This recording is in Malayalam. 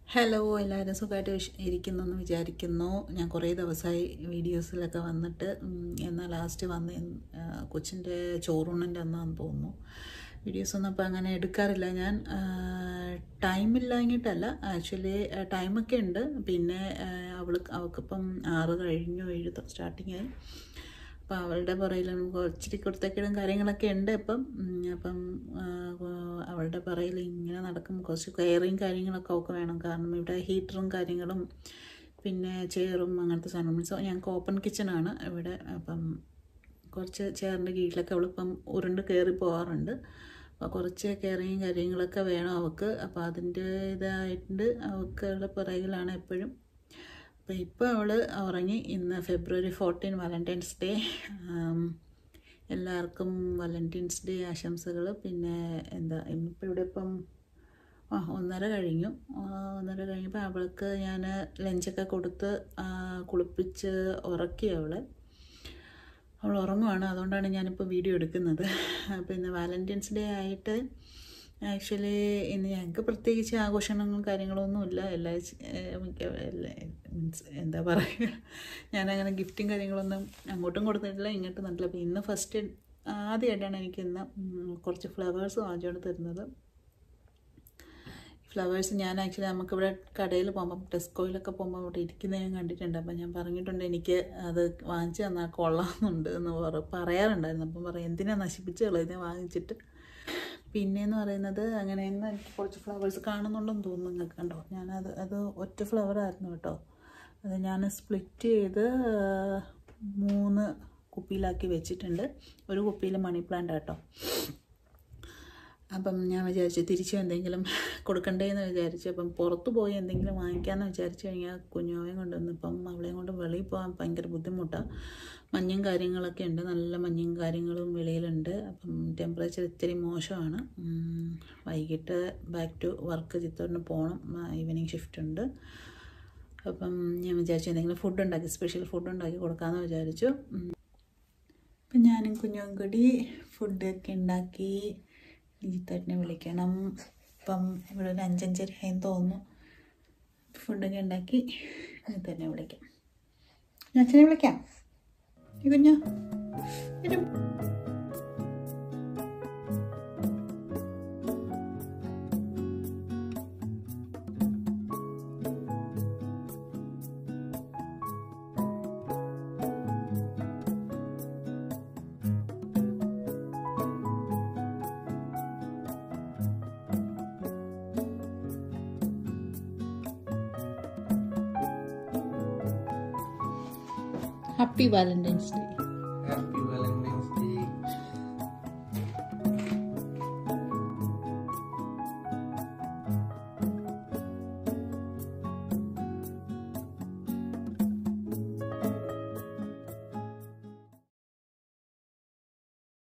ഹലോ എല്ലാവരും സുഖമായിട്ട് വിഷ- ഇരിക്കുന്നു എന്ന് വിചാരിക്കുന്നു ഞാൻ കുറേ ദിവസമായി വീഡിയോസിലൊക്കെ വന്നിട്ട് ഉം, എന്നാൽ ലാസ്റ്റ് വന്ന് ആ, കൊച്ചിൻ്റെ ചോറൂണിൻ്റെ അന്നാന്ന് തോന്നുന്നു വീഡിയോസ് ഒന്നും അപ്പോൾ അങ്ങനെ എടുക്കാറില്ല ഞാൻ ടൈമില്ലാഞ്ഞിട്ടല്ല ആക്ച്വലി ടൈമൊക്കെ ഉണ്ട് പിന്നെ അവൾ അവൾക്കിപ്പം ആറ് കഴിഞ്ഞു ഏഴ് സ്റ്റാർട്ടിങ് ആയി അപ്പോൾ അവളുടെ പുറയിൽ നമുക്ക് ഇച്ചിരി കുർത്തക്കേടും കാര്യങ്ങളൊക്കെ ഉണ്ട് ഇപ്പം ഉം, അപ്പം ആ, കൊ- അവളുടെ പുറയിൽ ഇങ്ങനെ നടക്കും കുറച്ച് കെയറിങ് കാര്യങ്ങളൊക്കെ ഒക്കെ വേണം കാരണം ഇവിടെ ഹീറ്ററും കാര്യങ്ങളും പിന്നെ ചെയറും അങ്ങനത്തെ സാധനം മീൻസ് ഞങ്ങൾക്ക് ഓപ്പൺ കിച്ചണാണ് ഇവിടെ അപ്പം കുറച്ച് ചെയറിൻ്റെ കീഴിലൊക്കെ അവളിപ്പം ഉരുണ്ട് കയറി പോകാറുണ്ട് അപ്പോൾ കുറച്ച് കെയറിങ് കാര്യങ്ങളൊക്കെ വേണം അവൾക്ക് അപ്പോൾ അതിൻ്റെ ഇതായിട്ട് അവൾക്കുള്ള പുറകിലാണ് എപ്പോഴും അപ്പോൾ ഇപ്പോൾ അവൾ ഉറങ്ങി ഇന്ന് ഫെബ്രുവരി ഫോർട്ടീൻ വാലൻറ്റൈൻസ് ഡേ എല്ലാവർക്കും വാലൻറ്റൈൻസ് ഡേ ആശംസകൾ പിന്നെ എന്താ ഇന്നിപ്പോൾ ഇവിടെ ഇപ്പം ആ ഒന്നര കഴിഞ്ഞു ആ, ഒന്നര കഴിഞ്ഞപ്പോൾ അവൾക്ക് ഞാൻ ലഞ്ചൊക്കെ കൊടുത്ത് ആ, കുളിപ്പിച്ച് ഉറക്കി അവളെ അവൾ ഉറങ്ങുവാണ് അതുകൊണ്ടാണ് ഞാനിപ്പോൾ വീഡിയോ എടുക്കുന്നത് അപ്പോൾ ഇന്ന് വാലൻറ്റൈൻസ് ഡേ ആയിട്ട് ആക്ച്വലി ഇന്ന് ഞങ്ങൾക്ക് പ്രത്യേകിച്ച് ആഘോഷങ്ങളും കാര്യങ്ങളൊന്നും ഇല്ല എല്ലാ ഏഹ് മിക്ക എല്ലാ മീൻസ് എന്താ പറയുക ഞാനങ്ങനെ ഗിഫ്റ്റും കാര്യങ്ങളൊന്നും അങ്ങോട്ടും കൊടുത്തിട്ടില്ല ഇങ്ങോട്ടും തന്നിട്ടില്ല അപ്പോൾ ഇന്ന് ഫസ്റ്റ് ആദ്യമായിട്ടാണ് എനിക്ക് ഇന്ന് ഉം, കുറച്ച് ഫ്ലവേഴ്സ് വാങ്ങിച്ചുകൊണ്ട് തരുന്നത് ഫ്ലവേഴ്സ് ഞാൻ ആക്ച്വലി നമുക്കിവിടെ കടയിൽ പോകുമ്പം ടെസ്കോയിലൊക്കെ പോകുമ്പോൾ അവിടെ ഇരിക്കുന്നത് ഞാൻ കണ്ടിട്ടുണ്ട് അപ്പം ഞാൻ പറഞ്ഞിട്ടുണ്ട് എനിക്ക് അത് വാങ്ങിച്ച് തന്നാൽ കൊള്ളാമെന്നുണ്ട് എന്ന് പറ പറയാറുണ്ടായിരുന്നു അപ്പം പറയും എന്തിനാ നശിപ്പിച്ച് കളയുന്നത് വാങ്ങിച്ചിട്ട് പിന്നെയെന്ന് പറയുന്നത് അങ്ങനെയെന്ന് എനിക്ക് കുറച്ച് ഫ്ലവേഴ്സ് കാണുന്നുണ്ടെന്ന് തോന്നുന്നു നിങ്ങൾക്ക് കണ്ടോ ഞാനത് അത് ഒറ്റ ഫ്ലവറായിരുന്നു കേട്ടോ അത് ഞാൻ സ്പ്ലിറ്റ് ചെയ്ത് മൂന്ന് കുപ്പിയിലാക്കി വെച്ചിട്ടുണ്ട് ഒരു കുപ്പിയിൽ മണി പ്ലാന്റ് കേട്ടോ അപ്പം ഞാൻ വിചാരിച്ചു തിരിച്ചു എന്തെങ്കിലും കൊടുക്കണ്ടേന്ന് വിചാരിച്ചു അപ്പം പുറത്ത് പോയി എന്തെങ്കിലും വാങ്ങിക്കാമെന്ന് വിചാരിച്ചു കഴിഞ്ഞാൽ കുഞ്ഞുമാവയും കൊണ്ടുവന്ന് ഇപ്പം അവളെയും കൊണ്ട് വെളിയിൽ പോകാൻ ഭയങ്കര ബുദ്ധിമുട്ടാണ് മഞ്ഞും കാര്യങ്ങളൊക്കെ ഉണ്ട് നല്ല മഞ്ഞും കാര്യങ്ങളും വെളിയിലുണ്ട് അപ്പം ടെമ്പറേച്ചർ ഇത്തിരി മോശമാണ് ഉം, വൈകിട്ട് ബാക്ക് ടു വർക്ക് ചിത്തോടിന് പോകണം ഈവനിങ് ഷിഫ്റ്റ് ഉണ്ട് അപ്പം ഞാൻ വിചാരിച്ചു എന്തെങ്കിലും ഫുഡ് ഉണ്ടാക്കി സ്പെഷ്യൽ ഫുഡ് ഉണ്ടാക്കി കൊടുക്കാമെന്ന് വിചാരിച്ചു ഉം. അപ്പം ഞാനും കുഞ്ഞും കൂടി ഫുഡൊക്കെ ഉണ്ടാക്കി ലിജിത്തേട്ടനെ വിളിക്കണം ഇപ്പം ഇവിടെ ഒരു അഞ്ചഞ്ചരയായെന്ന് തോന്നുന്നു ഫുഡൊക്കെ ഉണ്ടാക്കി ലിജിത്തേട്ടനെ വിളിക്കാം ഞാൻ അച്ഛനെ വിളിക്കാം ഈ കുഞ്ഞു വരൂ. Happy Valentine's day